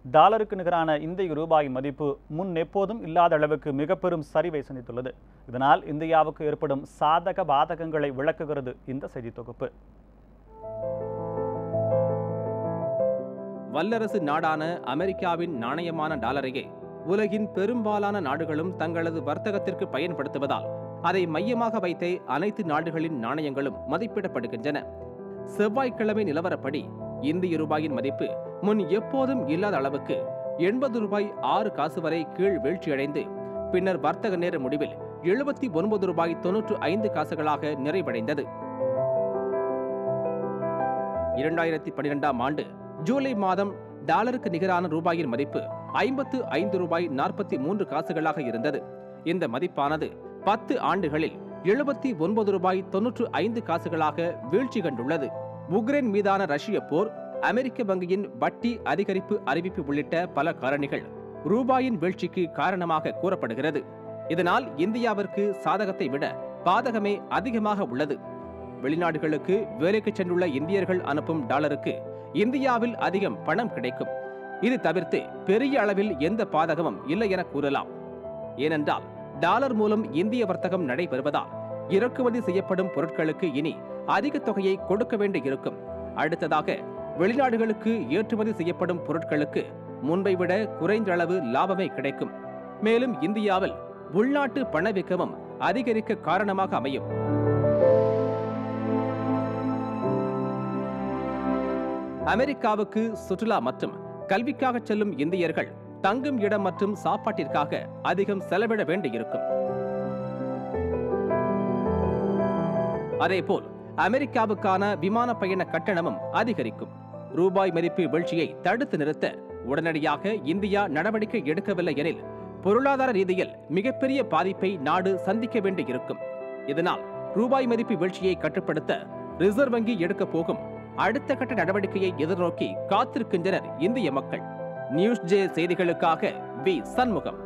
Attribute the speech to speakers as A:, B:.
A: டாலருக்கு நிகரான இந்திய ரூபாய் மதிப்பு முன் எப்போதும் இல்லாத அளவுக்கு மிக பெரும் சரிவை சந்தித்துள்ளது இதனால் இந்தியாவுக்கு ஏற்படும் சாதக பாதகங்களை விளக்குகிறது இந்த செய்தி தொகுப்பு
B: வல்லரசு நாடான அமெரிக்காவின் நாணயமான டாலரையே உலகின் பெரும்பாலான நாடுகளும் தங்களது வர்த்தகத்திற்கு பயன்படுத்துவதால் அதை மையமாக வைத்தே அனைத்து நாடுகளின் நாணயங்களும் மதிப்பிடப்படுகின்றன செவ்வாய்க்கிழமை நிலவரப்படி இந்திய ரூபாயின் மதிப்பு முன் எப்போதும் இல்லாத அளவுக்கு எண்பது ரூபாய் ஆறு காசு வரை கீழ் வீழ்ச்சியடைந்து பின்னர் வர்த்தக நேர முடிவில் எழுபத்தி ஒன்பது ரூபாய் தொன்னூற்று ஐந்து காசுகளாக நிறைவடைந்தது இரண்டாயிரத்தி பன்னிரெண்டாம் ஆண்டு ஜூலை மாதம் டாலருக்கு நிகரான ரூபாயின் மதிப்பு ஐம்பத்து ஐந்து ரூபாய் நாற்பத்தி மூன்று காசுகளாக இருந்தது இந்த மதிப்பானது பத்து ஆண்டுகளில் எழுபத்தி ஒன்பது ரூபாய் தொன்னூற்று ஐந்து காசுகளாக வீழ்ச்சி கண்டுள்ளது உக்ரைன் மீதான ரஷ்ய போர் அமெரிக்க வங்கியின் வட்டி அதிகரிப்பு அறிவிப்பு உள்ளிட்ட பல காரணிகள் ரூபாயின் வீழ்ச்சிக்கு காரணமாக கூறப்படுகிறது இதனால் இந்தியாவிற்கு சாதகத்தை விட பாதகமே அதிகமாக உள்ளது வெளிநாடுகளுக்கு வேலைக்கு சென்றுள்ள இந்தியர்கள் அனுப்பும் டாலருக்கு இந்தியாவில் அதிகம் பணம் கிடைக்கும் இது தவிர்த்து பெரிய அளவில் எந்த பாதகமும் இல்லை என கூறலாம் ஏனென்றால் டாலர் மூலம் இந்திய வர்த்தகம் நடைபெறுவதால் இறக்குமதி செய்யப்படும் பொருட்களுக்கு இனி அதிக தொகையை கொடுக்க வேண்டி இருக்கும் அடுத்ததாக வெளிநாடுகளுக்கு ஏற்றுமதி செய்யப்படும் பொருட்களுக்கு முன்பை விட குறைந்த அளவு லாபமே கிடைக்கும் மேலும் இந்தியாவில் உள்நாட்டு பணவீக்கமும் அதிகரிக்க காரணமாக அமையும் அமெரிக்காவுக்கு சுற்றுலா மற்றும் கல்விக்காக செல்லும் இந்தியர்கள் தங்கும் இடம் மற்றும் சாப்பாட்டிற்காக அதிகம் செலவிட வேண்டியிருக்கும் அதேபோல் அமெரிக்காவுக்கான விமான பயண கட்டணமும் அதிகரிக்கும் ரூபாய் மதிப்பு வீழ்ச்சியை தடுத்து நிறுத்த உடனடியாக இந்தியா நடவடிக்கை எடுக்கவில்லை எனில் பொருளாதார ரீதியில் மிகப்பெரிய பாதிப்பை நாடு சந்திக்க வேண்டியிருக்கும் இதனால் ரூபாய் மதிப்பு வீழ்ச்சியை கட்டுப்படுத்த ரிசர்வ் வங்கி எடுக்கப் போகும் அடுத்த கட்ட நடவடிக்கையை எதிர்நோக்கி காத்திருக்கின்றனர் இந்திய மக்கள் நியூஸ் ஜே செய்திகளுக்காக வி சண்முகம்